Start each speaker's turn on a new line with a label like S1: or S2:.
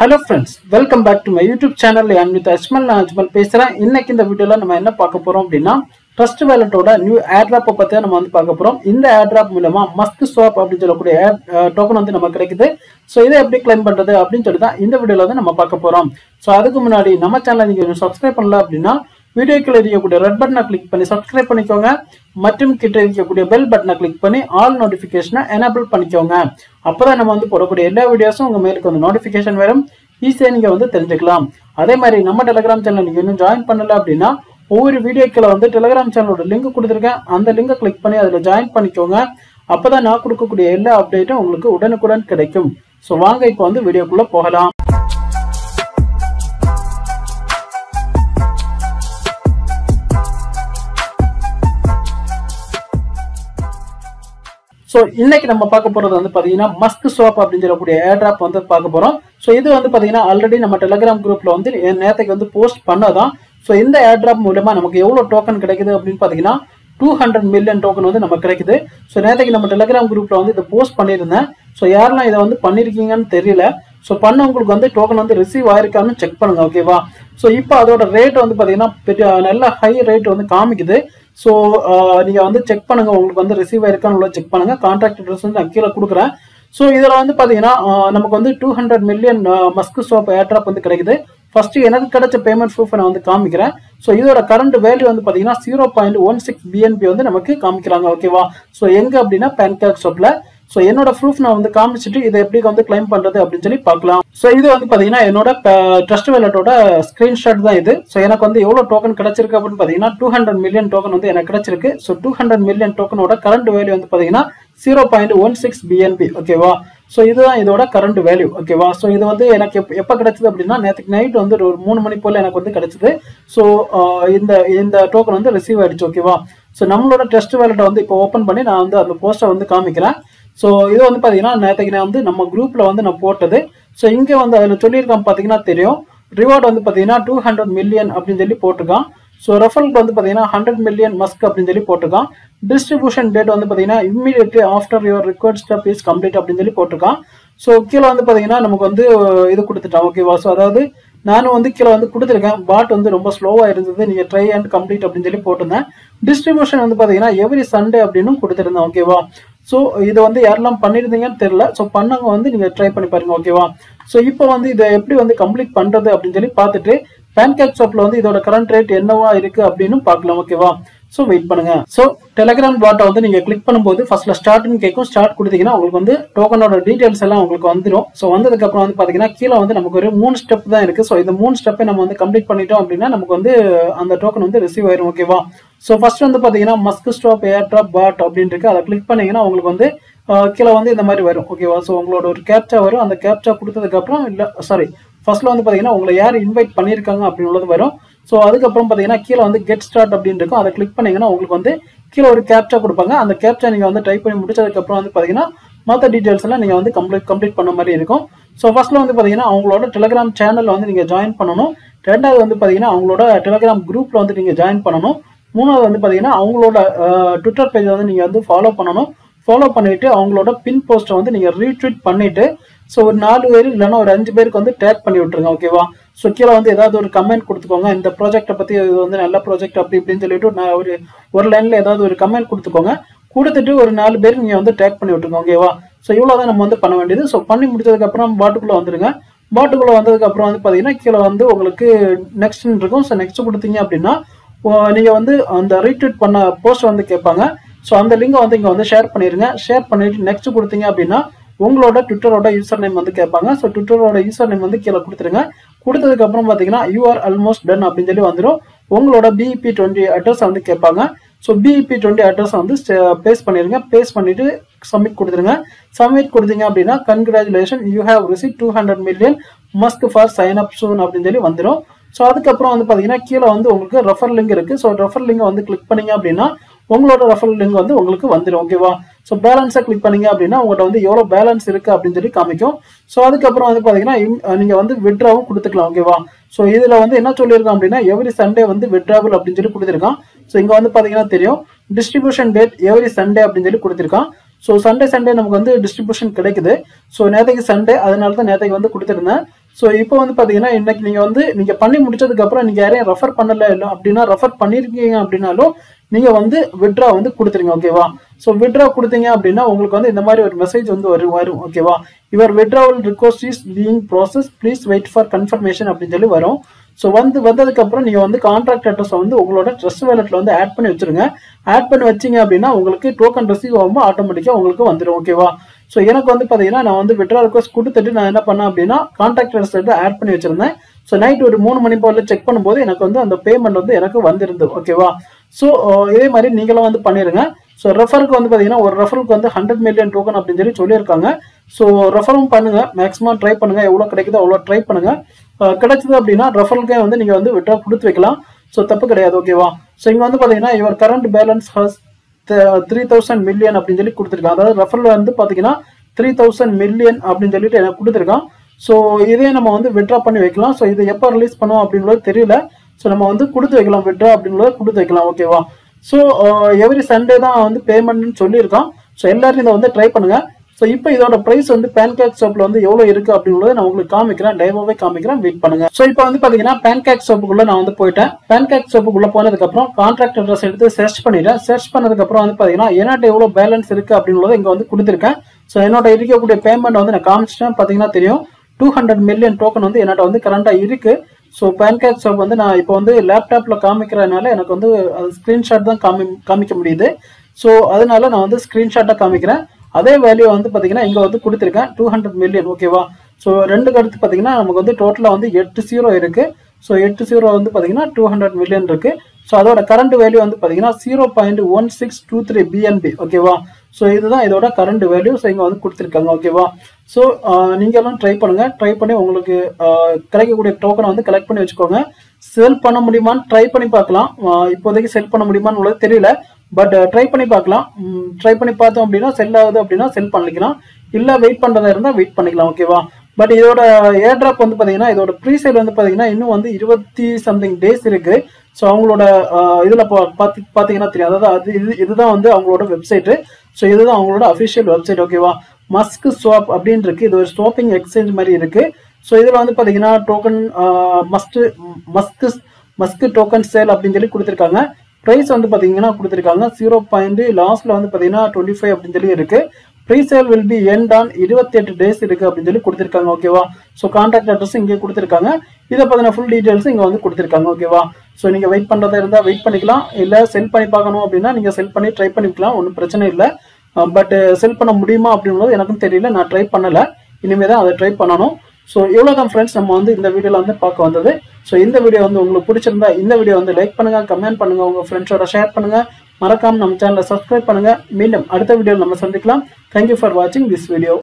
S1: hello friends welcome back to my YouTube channel என் with Ajmal நான் அஜ்மல் பேசுகிறேன் இன்னைக்கு இந்த வீடியோவில் நம்ம என்ன பார்க்க போகிறோம் அப்படின்னா ட்ரஸ்ட் வேலட்டோட நியூ ஏர்ட்ராப்பை பற்றி நம்ம வந்து பார்க்க போகிறோம் இந்த ஏர்ட்ராப் மூலமா மஸ்க் ஸ்வாப் அப்படின்னு சொல்லக்கூடிய டோக்கன் வந்து நமக்கு கிடைக்குது ஸோ இதை எப்படி கிளைம் பண்ணுறது அப்படின்னு சொல்லி தான் இந்த வீடியோவில் வந்து நம்ம பார்க்க போகிறோம் ஸோ அதுக்கு முன்னாடி நம்ம சேனலை நீங்கள் சப்ஸ்கிரைப் பண்ணல அப்படின்னா வீடியோக்கில் இருக்கக்கூடிய ரெட் பட்டனை கிளிக் பண்ணி சப்ஸ்கிரைப் பண்ணிக்கோங்க மற்றும் கிட்ட இருக்கக்கூடிய பெல் பட்டனை கிளிக் பண்ணி ஆல் நோட்டிஃபிகேஷனை எனேபிள் பண்ணிக்கோங்க அப்பதான் நம்ம வந்து போடக்கூடிய எல்லா வீடியோஸும் உங்க மேலுக்கு வந்து நோட்டிஃபிகேஷன் வரும் ஈஸியாக நீங்க வந்து தெரிஞ்சுக்கலாம் அதே மாதிரி நம்ம டெலிகிராம் சேனல் நீங்க இன்னும் ஜாயின் பண்ணல அப்படின்னா ஒவ்வொரு வீடியோக்கில் வந்து டெலிகிராம் சேனலோட லிங்க் கொடுத்துருக்கேன் அந்த லிங்கை கிளிக் பண்ணி அதில் ஜாயின் பண்ணிக்கோங்க அப்பதான் நான் கொடுக்கக்கூடிய எல்லா அப்டேட்டும் உங்களுக்கு உடனுக்குடன் கிடைக்கும் ஸோ வாங்க இப்போ வந்து வீடியோக்குள்ள போகலாம் ஸோ இன்னைக்கு நம்ம பார்க்க போறது வந்து பாத்தீங்கன்னா மஸ்க் ஸ்வாப் அப்படின்னு சொல்லக்கூடிய ஏர்ட்ராப் வந்து பார்க்க போறோம் ஸோ இது வந்து பாத்தீங்கன்னா ஆல்ரெடி நம்ம டெலிகிராம் குரூப்ல வந்து நேற்றுக்கு வந்து போஸ்ட் பண்ணதான் ஸோ இந்த ஏர்ட்ராப் மூலமா நமக்கு எவ்வளவு டோக்கன் கிடைக்குது அப்படின்னு பாத்தீங்கன்னா டூ ஹண்ட்ரட் மில்லியன் டோக்கன் வந்து நமக்கு கிடைக்குது ஸோ நேற்றுக்கு நம்ம டெலிகிராம் குரூப்ல வந்து இதை போஸ்ட் பண்ணியிருந்தேன் ஸோ யாரெல்லாம் இதை வந்து பண்ணிருக்கீங்கன்னு தெரியல ஸோ பண்ணவங்களுக்கு வந்து டோக்கன் வந்து ரிசீவ் ஆயிருக்கான்னு செக் பண்ணுங்க ஓகேவா ஸோ இப்போ அதோட ரேட் வந்து பார்த்தீங்கன்னா பெரிய நல்ல ஹை ரேட் வந்து காமிக்குது ஸோ நீங்கள் வந்து செக் பண்ணுங்க உங்களுக்கு வந்து ரிசீவ் ஆயிருக்கான்னு செக் பண்ணுங்க கான்ட்ராக்ட் அட்ரஸ் வந்து நான் கீழே கொடுக்குறேன் ஸோ இதில் வந்து பார்த்தீங்கன்னா நமக்கு வந்து two hundred million musk swap airdrop வந்து கிடைக்குது ஃபர்ஸ்ட் எனக்கு கிடைச்ச பேமெண்ட் ப்ரூஃப் நான் வந்து காமிக்கிறேன் ஸோ இதோட கரண்ட் வேல்யூ வந்து பார்த்தீங்கன்னா zero point one six BNB வந்து நமக்கு காமிக்கிறாங்க ஓகேவா ஸோ எங்க அப்படின்னா பேன்கேக் ஷாப்ல ஸோ என்னோட ப்ரூஃப் நான் வந்து காமிச்சிட்டு இதை எப்படி வந்து கிளைம் பண்றது அப்படின்னு சொல்லி பார்க்கலாம் ஸோ இது வந்து பாத்தீங்கன்னா என்னோட ட்ரஸ்ட் வேலட்டோட ஸ்கிரீன்ஷாட் தான் இது ஸோ எனக்கு வந்து எவ்வளவு டோக்கன் கிடைச்சிருக்கு அப்படின்னு பாத்தீங்கன்னா டூ ஹண்ட்ரட் மில்லியன் டோக்கன் வந்து எனக்கு கிடைச்சிருக்கு ஸோ டூ ஹண்ட்ரட் மில்லியன் டோக்கனோட கரண்ட் வேல்யூ வந்து பாத்தீங்கன்னா zero point one six BNB ஓகேவா ஸோ இதுதான் இதோட கரண்ட் வேல்யூ ஓகேவா ஸோ இது வந்து எனக்கு எப்போ எப்போ கிடைச்சது அப்படின்னா நேற்றுக்கு நைட் வந்து ஒரு மூணு மணி போல் எனக்கு வந்து கிடைச்சது ஸோ இந்த இந்த டோக்கன் வந்து ரிசீவ் ஆயிடுச்சு ஓகேவா ஸோ நம்மளோட டெஸ்ட் வேலட்டை வந்து இப்போ ஓப்பன் பண்ணி நான் வந்து அந்த போஸ்ட்டை வந்து காமிக்கிறேன் ஸோ இது வந்து பார்த்தீங்கன்னா நேற்றுக்கு நான் வந்து நம்ம குரூப்பில் வந்து நான் போட்டது ஸோ இங்கே வந்து அதில் சொல்லியிருக்கான் பார்த்தீங்கன்னா தெரியும் ரிவார்டு வந்து பார்த்தீங்கன்னா டூ ஹண்ட்ரட் மில்லியன் அப்படின்னு சொல்லி போட்டிருக்கான் ஸோ ரெஃபரலுக்கு வந்து பார்த்தீங்கன்னா ஹண்ட்ரட் மில்லியன் மஸ்க் அப்படின்னு சொல்லி போட்டிருக்கான் டிஸ்ட்ரிபியூஷன் டேட் வந்து பார்த்தீங்கன்னா immediately after your required step is complete அப்படின்னு சொல்லி போட்டிருக்கான் ஸோ கீழே வந்து பார்த்தீங்கன்னா நமக்கு வந்து இது கொடுத்துட்டான் ஓகேவா ஸோ அதாவது நானும் வந்து கீழே வந்து கொடுத்துருக்கேன் பாட் வந்து ரொம்ப ஸ்லோவாக இருந்தது நீங்கள் ட்ரை அண்ட் கம்ப்ளீட் அப்படின்னு சொல்லி போட்டிருந்தேன் டிஸ்ட்ரிபியூஷன் வந்து பார்த்தீங்கன்னா எவ்ரி சண்டே அப்படின்னு கொடுத்துருந்தேன் ஓகேவா ஸோ இது வந்து யாரெல்லாம் பண்ணியிருந்தீங்கன்னு தெரியல ஸோ பண்ணவங்க வந்து நீங்கள் ட்ரை பண்ணி பாருங்க ஓகேவா ஸோ இப்போ வந்து இதை எப்படி வந்து கம்ப்ளீட் பண்ணுறது அப்படின்னு சொல்லி பார்த்துட்டு பேன்கேக் ஷாப்ல வந்து இதோட கரண்ட் ரேட் என்னவா இருக்கு அப்படின்னு பார்க்கலாம் ஓகேவா ஸோ வெயிட் பண்ணுங்க ஸோ டெலிகிராம் பாட்டை வந்து நீங்க கிளிக் பண்ணும்போது ஃபர்ஸ்ட்ல ஸ்டார்ட்னு கேட்கும் ஸ்டார்ட் கொடுத்தீங்கன்னா உங்களுக்கு வந்து டோக்கனோட டீடைல்ஸ் எல்லாம் உங்களுக்கு வந்துடும் ஸோ வந்ததுக்கு அப்புறம் வந்து பாத்தீங்கன்னா கீழே வந்து நமக்கு ஒரு மூணு ஸ்டெப் தான் இருக்கு ஸோ இந்த மூணு ஸ்டெப்பை நம்ம வந்து கம்ப்ளீட் பண்ணிட்டோம் அப்படின்னா நமக்கு வந்து அந்த டோக்கன் வந்து ரிசீவ் ஆயிரும் ஓகேவா ஸோ ஃபர்ஸ்ட் வந்து பாத்தீங்கன்னா musk swap air drop bot அப்படின்னு இருக்கு அதை கிளிக் பண்ணீங்கன்னா உங்களுக்கு வந்து கீழே வந்து இந்த மாதிரி வரும் ஓகேவா ஸோ உங்களோட ஒரு கேப்சா வரும் அந்த கேப்சா கொடுத்ததுக்கு அப்புறம் இல்லை சாரி ஃபர்ஸ்ட்ல வந்து பாத்தீங்கன்னா உங்களை யார் இன்வைட் பண்ணியிருக்காங்க அப்படின்னு உள்ளது வரும் ஸோ அதுக்கப்புறம் பார்த்தீங்கன்னா கீழே வந்து கெட் ஸ்டார்ட் அப்படின்னு இருக்கும் அதை கிளிக் பண்ணீங்கன்னா உங்களுக்கு வந்து கீழே ஒரு கேப்சா கொடுப்பாங்க அந்த கேப்சா நீங்கள் வந்து டைப் பண்ணி முடிச்சதுக்கப்புறம் வந்து பார்த்தீங்கன்னா மற்ற டீட்டெயில்ஸ் எல்லாம் நீங்கள் வந்து கம்ப்ளீட் கம்ப்ளீட் பண்ண மாதிரி இருக்கும் ஸோ ஃபர்ஸ்ட்ல வந்து பார்த்தீங்கன்னா அவங்களோட டெலிகிராம் சேனலில் வந்து நீங்கள் ஜாயின் பண்ணணும் ரெண்டாவது வந்து பார்த்தீங்கன்னா அவங்களோட டெலிகிராம் குரூப்பில் வந்து நீங்கள் ஜாயின் பண்ணணும் மூணாவது வந்து பார்த்தீங்கன்னா அவங்களோட ட்விட்டர் பேஜை வந்து நீங்கள் வந்து ஃபாலோ பண்ணணும் ஃபாலோ பண்ணிட்டு அவங்களோட பின் போஸ்ட்டை வந்து நீங்கள் ரீட்வீட் பண்ணிட்டு ஸோ ஒரு நாலு பேர் இல்லைன்னா ஒரு அஞ்சு பேருக்கு வந்து டேக் பண்ணி விட்டுருங்க ஓகேவா ஸோ கீழே வந்து ஏதாவது ஒரு கமெண்ட் கொடுத்துக்கோங்க இந்த ப்ராஜெக்ட்டை பற்றி இது வந்து நல்ல ப்ராஜெக்ட் அப்படி இப்படின்னு சொல்லிட்டு நான் ஒரு ஒரு லைனில் ஏதாவது ஒரு கமெண்ட் கொடுத்துக்கோங்க கொடுத்துட்டு ஒரு நாலு பேர் நீங்கள் வந்து டேக் பண்ணி விட்டுருங்க ஓகேவா ஸோ இவ்வளோ தான் நம்ம வந்து பண்ண வேண்டியது ஸோ பண்ணி முடிச்சதுக்கப்புறம் பாட்டுக்குள்ளே வந்துருங்க பாட்டுக்குள்ளே வந்ததுக்கப்புறம் வந்து பார்த்தீங்கன்னா கீழே வந்து உங்களுக்கு நெக்ஸ்ட் இருக்கும் ஸோ நெக்ஸ்ட் கொடுத்தீங்க அப்படின்னா நீங்கள் வந்து அந்த ரீட்வீட் பண்ண போஸ்ட் வந்து கேட்பாங்க ஸோ அந்த லிங்கை வந்து இங்கே வந்து ஷேர் பண்ணிடுங்க ஷேர் பண்ணிட்டு நெக்ஸ்ட் கொடுத்தீங்க அப்படின்னா உங்களோட ட்விட்டரோட யூசர் நேம் வந்து கேட்பாங்க ஸோ ட்விட்டரோட யூசர் நேம் வந்து கீழே கொடுத்துருங்க கொடுத்ததுக்கு அப்புறம் பார்த்தீங்கன்னா யூஆர் ஆல்மோஸ்ட் டன் அப்படின்னு சொல்லி வந்துடும் உங்களோட பிஇபி டுவெண்ட்டி அட்ரஸ் வந்து கேட்பாங்க ஸோ பிஇபி டுவெண்ட்டி அட்ரஸ் வந்து பேஸ் பண்ணிடுங்க பேஸ் பண்ணிட்டு சப்மிட் கொடுத்துருங்க சப்மிட் கொடுத்தீங்க அப்படின்னா congratulation you have receive two hundred million musk for sign up soon அப்படின்னு சொல்லி வந்துடும் ஸோ அதுக்கப்புறம் வந்து பார்த்தீங்கன்னா கீழே வந்து உங்களுக்கு ரெஃபர் லிங்க் இருக்கு ஸோ ரெஃபர் லிங்கை வந்து கிளிக் பண்ணீங்க அப்படின்னா உங்களோட ரெஃபரல் லிங்க் வந்து உங்களுக்கு வந்துடும் ஓகேவா ஸோ பேலன்ஸை கிளிக் பண்ணீங்க அப்படின்னா உங்கள்கிட்ட வந்து எவ்வளோ பேலன்ஸ் இருக்கு அப்படின்னு சொல்லி காமிக்கும் ஸோ அதுக்கப்புறம் வந்து பார்த்தீங்கன்னா நீங்கள் வந்து விட்ராவும் கொடுத்துக்கலாம் ஓகேவா ஸோ இதில் வந்து என்ன சொல்லியிருக்கோம் அப்படின்னா எவ்ரி சண்டே வந்து விட்ராபிள் அப்படின்னு சொல்லி கொடுத்துருக்கான் ஸோ இங்கே வந்து பார்த்தீங்கன்னா தெரியும் டிஸ்ட்ரிபியூஷன் டேட் எவ்ரி சண்டே அப்படின்னு சொல்லி கொடுத்துருக்கான் ஸோ சண்டே சண்டே நமக்கு வந்து டிஸ்ட்ரிபியூஷன் கிடைக்குது ஸோ நேற்றுக்கு சண்டே அதனால தான் நேற்றுக்கு வந்து கொடுத்துருந்தேன் ஸோ இப்போ வந்து பார்த்தீங்கன்னா இன்னைக்கு நீங்கள் வந்து நீங்கள் பண்ணி முடிச்சதுக்கு அப்புறம் நீங்கள் யாரையும் ரெஃபர் பண்ணல இல்லை அப்படின்னா ரெஃபர் பண்ணியிருக்கீங்க அப்படின்னாலும் நீங்கள் வந்து விட்ரா வந்து கொடுத்துருங்க ஓகேவா ஸோ விட்ரா கொடுத்தீங்க அப்படின்னா உங்களுக்கு வந்து இந்த மாதிரி ஒரு மெசேஜ் வந்து வரும் வரும் ஓகேவா your withdrawal request is being process please wait for confirmation அப்படின்னு சொல்லி வரும் ஸோ வந்து வந்ததுக்கு அப்புறம் நீங்கள் வந்து கான்ட்ராக்ட் அட்ரஸை வந்து உங்களோட ட்ரெஸ் வேலெட்டில் வந்து ஆட் பண்ணி வச்சிருங்க ஆட் பண்ணி வச்சீங்க அப்படின்னா உங்களுக்கு டோக்கன் ரிசீவ் ஆகும்போது ஆட்டோமேட்டிக்காக உங்களுக்கு வந்துடும் ஓகேவா ஸோ எனக்கு வந்து பார்த்தீங்கன்னா நான் வந்து விட்ரா ரிக்வஸ்ட் கொடுத்துட்டு நான் என்ன பண்ணேன் அப்படின்னா கான்ட்ராக்ட் அட்ரஸ் வந்து ஆட் பண்ணி வச்சிருந்தேன் ஸோ நைட் ஒரு மூணு மணி போல செக் பண்ணும்போது எனக்கு வந்து அந்த பேமெண்ட் வந்து எனக்கு வந்திருந்து ஓகேவா ஸோ இதே மாதிரி நீங்களும் வந்து பண்ணிடுங்க ஸோ ரெஃபருக்கு வந்து பார்த்தீங்கன்னா ஒரு ரெஃபருக்கு வந்து ஹண்ட்ரட் மில்லியன் டோக்கன் அப்படின்னு சொல்லி சொல்லியிருக்காங்க ஸோ ரெஃபரும் பண்ணுங்க மேக்ஸிமம் ட்ரை பண்ணுங்க எவ்வளோ கிடைக்குதோ அவ்வளோ ட்ரை பண்ணுங்க அஹ் கிடைச்சது அப்படின்னா ரெஃபருக்கே வந்து நீங்கள் வந்து விட்ரா கொடுத்து வைக்கலாம் ஸோ தப்பு கிடையாது ஓகேவா ஸோ இங்கே வந்து பார்த்தீங்கன்னா your current balance has three thousand million அப்படின்னு சொல்லி கொடுத்துருக்கான் அதாவது ரெஃபரில் வந்து பார்த்தீங்கன்னா த்ரீ தௌசண்ட் மில்லியன் அப்படின்னு சொல்லிட்டு எனக்கு கொடுத்துருக்கான் ஸோ இதே நம்ம வந்து விட்ரா பண்ணி வைக்கலாம் ஸோ இது எப்போ ரிலீஸ் பண்ணுவோம் அப்படின்றது தெரியல ஸோ நம்ம வந்து கொடுத்து வைக்கலாம் விட்ரா அப்படின்றத கொடுத்து வைக்கலாம் ஓகேவா ஸோ எவ்ரி சண்டே தான் வந்து பேமெண்ட்னு சொல்லியிருக்கான் ஸோ எல்லாரும் இதை வந்து ட்ரை பண்ணுங்க ஸோ இப்போ இதோட பிரைஸ் வந்து பேன்கேக் சோப்ல வந்து எவ்வளோ இருக்கு அப்படின்றத நான் உங்களுக்கு காமிக்கிறேன் லைவாவே காமிக்கிறேன் வெயிட் பண்ணுங்க ஸோ இப்போ வந்து பாத்தீங்கன்னா பேன்கேக் சோப்புக்குள்ள நான் வந்து போயிட்டேன் பேன்கேக் சோப்புக்குள்ள போனதுக்கு அப்புறம் கான்ட்ராக்ட் அட்ரஸ் எடுத்து சர்ச் பண்ணிட்டேன் சர்ச் பண்ணதுக்கு அப்புறம் வந்து பாத்தீங்கன்னா என்னட்ட எவ்வளோ பேலன்ஸ் இருக்கு அப்படின்றத இங்க வந்து கொடுத்துருக்கேன் ஸோ என்னோட இருக்கக்கூடிய பேமெண்ட் வந்து நான் காமிச்சிட்டேன் பாத்தீங்கன்னா தெரியும் டூ ஹண்ட்ரட் மில்லியன் டோக்கன் வந்து என்னட்ட வந்து கரண்டா இருக்கு ஸோ பேன்கேக் சோப் வந்து நான் இப்போ வந்து லேப்டாப்ல காமிக்கிறதுனால எனக்கு வந்து அது ஸ்கிரீன்ஷாட் தான் காமி காமிக்க முடியுது ஸோ அதனால நான் வந்து ஸ்கிரீன்ஷாட்டாக காமிக்கிறேன் அதே வேல்யூ வந்து பார்த்தீங்கன்னா இங்கே வந்து கொடுத்துருக்கேன் டூ ஹண்ட்ரட் மில்லியன் ஓகேவா ஸோ ரெண்டுக்கு அடுத்து பார்த்தீங்கன்னா நமக்கு வந்து டோட்டலாக வந்து எட்டு ஜீரோ இருக்கு ஸோ எட்டு ஜீரோ வந்து பார்த்தீங்கன்னா டூ ஹண்ட்ரட் மில்லியன் இருக்கு ஸோ அதோட கரண்ட் வேல்யூ வந்து பார்த்தீங்கன்னா zero point one six two three BNB ஓகேவா ஸோ இதுதான் இதோட கரண்ட் வேல்யூ ஸோ இங்கே வந்து கொடுத்துருக்காங்க ஓகேவா ஸோ நீங்களும் ட்ரை பண்ணுங்க ட்ரை பண்ணி உங்களுக்கு ஆஹ், கிடைக்கக்கூடிய டோக்கனை வந்து கலெக்ட் பண்ணி வச்சுக்கோங்க செல் பண்ண முடியுமான்னு ட்ரை பண்ணி பார்க்கலாம் ஆஹ், இப்போதைக்கு செல் பண்ண முடியுமான்னு உங்களுக்கு தெரியல பட் ட்ரை பண்ணி பார்க்கலாம் ட்ரை பண்ணி பார்த்தோம் அப்படின்னா செல் ஆகுது அப்படின்னா செல் பண்ணிக்கலாம் இல்லை வெயிட் பண்ணுறதா இருந்தால் வெயிட் பண்ணிக்கலாம் ஓகேவா பட் இதோட ஏர் ட்ராப் வந்து பார்த்தீங்கன்னா இதோட ப்ரீ சேல் வந்து பார்த்தீங்கன்னா இன்னும் வந்து இருபத்தி சம்திங் டேஸ் இருக்கு ஸோ அவங்களோட இதில் பார்த்து பார்த்தீங்கன்னா தெரியும் அதாவது அது இது இதுதான் வந்து அவங்களோட வெப்சைட்டு ஸோ இதுதான் அவங்களோட அஃபிஷியல் வெப்சைட் ஓகேவா மஸ்க் ஸ்வாப் அப்படின்னு இருக்கு இது ஒரு ஸ்வாப்பிங் எக்ஸ்சேஞ்ச் மாதிரி இருக்கு ஸோ இதில் வந்து பார்த்தீங்கன்னா token must musk musk token sale அப்படின்னு சொல்லி கொடுத்துருக்காங்க ப்ரைஸ் வந்து பார்த்தீங்கன்னா கொடுத்துருக்காங்க ஜீரோ பாயிண்ட் லாஸ்ட்ல வந்து பார்த்தீங்கன்னா டுவெண்ட்டி ஃபைவ் அப்படின்னு சொல்லி இருக்கு pre sale will be end on இருபத்தி எட்டு டேஸ் இருக்கு அப்படின்னு சொல்லி கொடுத்துருக்காங்க ஓகேவா ஸோ கான்டாக்ட் அட்ரஸ் இங்கே கொடுத்துருக்காங்க இதை பார்த்தீங்கன்னா ஃபுல் டீடைல்ஸ் இங்கே வந்து கொடுத்துருக்காங்க ஓகேவா ஸோ நீங்கள் வெயிட் பண்ணுறதா இருந்தால் வெயிட் பண்ணிக்கலாம் இல்லை செல் பண்ணி பார்க்கணும் அப்படின்னா நீங்கள் செல் பண்ணி ட்ரை பண்ணிக்கலாம் ஒன்றும் பிரச்சனை இல்லை பட் செல் பண்ண முடியுமா அப்படின்றது எனக்கும் தெரியல நான் ட்ரை பண்ணலை இனிமேல் தான் அதை ட்ரை பண்ணணும் ஸோ இவ்வளோ தான் ஃப்ரெண்ட்ஸ் நம்ம வந்து இந்த வீடியோவில் வந்து பார்க்க வந்தது ஸோ இந்த வீடியோ வந்து உங்களுக்கு பிடிச்சிருந்தா இந்த வீடியோ வந்து லைக் பண்ணுங்க கமெண்ட் பண்ணுங்க உங்க ஃப்ரெண்ட்ஸோட ஷேர் பண்ணுங்க மறக்காம நம்ம சேனலை சப்ஸ்கிரைப் பண்ணுங்க மீண்டும் அடுத்த வீடியோவில் நம்ம சந்திக்கலாம் தேங்க்யூ ஃபார் வாட்சிங் திஸ் வீடியோ